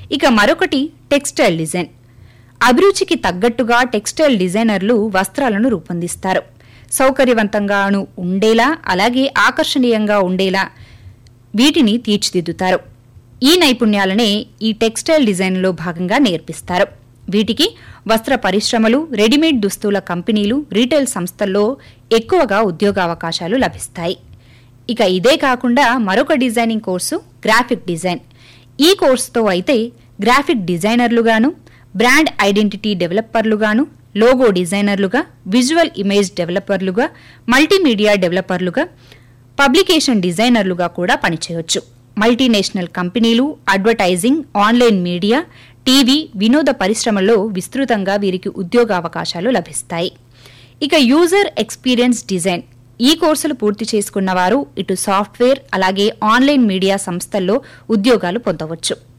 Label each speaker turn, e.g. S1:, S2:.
S1: ఇక మరొకటి textile design అభిరుచికి తగ్గట్టుగా టెక్స్టైల్ డిజైనర్లు వస్త్రాలను రూపొందిస్తారు సౌకర్యవంతంగాను ఉండేలా అలాగే ఆకర్షణీయంగా ఉండేలా వీటిని తీర్చిదిద్దుతారు ఈ నైపుణ్యాలనే ఈ టెక్స్టైల్ డిజైన్లో భాగంగా నేర్పిస్తారు వీటికి వస్త్ర పరిశ్రమలు రెడీమేడ్ దుస్తుల కంపెనీలు రీటైల్ సంస్థల్లో ఎక్కువగా ఉద్యోగావకాశాలు లభిస్తాయి ఇక ఇదే కాకుండా మరొక డిజైనింగ్ కోర్సు గ్రాఫిక్ డిజైన్ ఈ కోర్సుతో అయితే గ్రాఫిక్ డిజైనర్లుగాను బ్రాండ్ ఐడెంటిటీ డెవలపర్లుగాను లోగో డిజైనర్లుగా విజువల్ ఇమేజ్ డెవలపర్లుగా మల్టీమీడియా డెవలపర్లుగా పబ్లికేషన్ డిజైనర్లుగా కూడా పనిచేయొచ్చు మల్టీనేషనల్ కంపెనీలు అడ్వర్టైజింగ్ ఆన్లైన్ మీడియా టీవీ వినోద పరిశ్రమల్లో విస్తృతంగా వీరికి ఉద్యోగావకాశాలు లభిస్తాయి ఇక యూజర్ ఎక్స్పీరియన్స్ డిజైన్ ఈ కోర్సులు పూర్తి చేసుకున్న వారు ఇటు సాఫ్ట్వేర్ అలాగే ఆన్లైన్ మీడియా సంస్థల్లో ఉద్యోగాలు పొందవచ్చు